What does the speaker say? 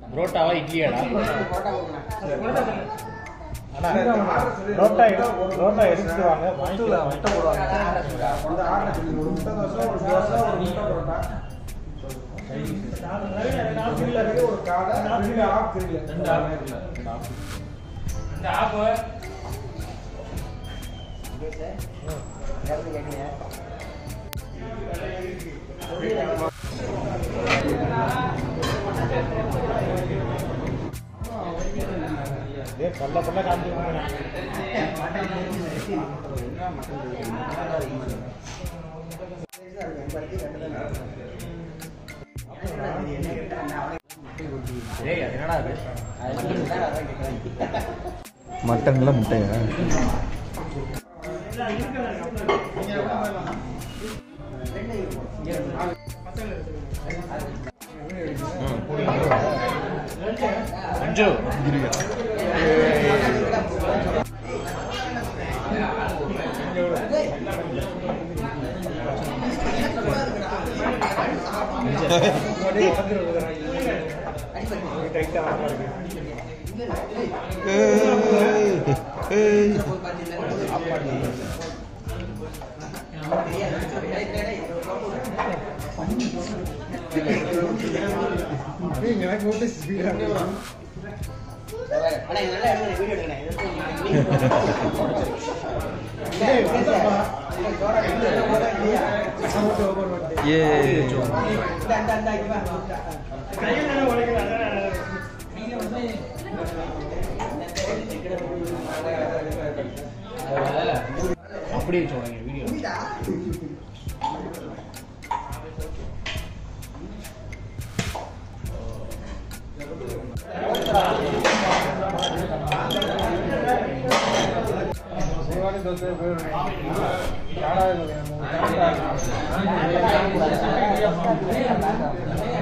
புரோட்டாவா இட்லியாடா அண்ணா ரோட்டா எடு- ரோட்டா எடுத்துட்டு வாங்க வாங்கிக்கலாம் முட்டை போடுவாங்க வந்து ஆர்டர் சொல்லி ஒரு முட்டை தோசை ஒரு தோசை ஒரு முட்டை பரோட்டா கிரில் ஒரு காடை கிரில் ஆஃப் கிரில் ரெண்டு ஆஃப் இந்த ஆப்பு ஏ கொல்ல கொல்ல காமிச்சிருக்கோம் ஏய் அது என்னடா அது மட்டன்ல முட்டையா மஞ்சு எனக்கு மட்டும் ஸ்பீடாக ஏ அப்படி சொல்றீங்க வீடியோ சிவானி தோசை காடா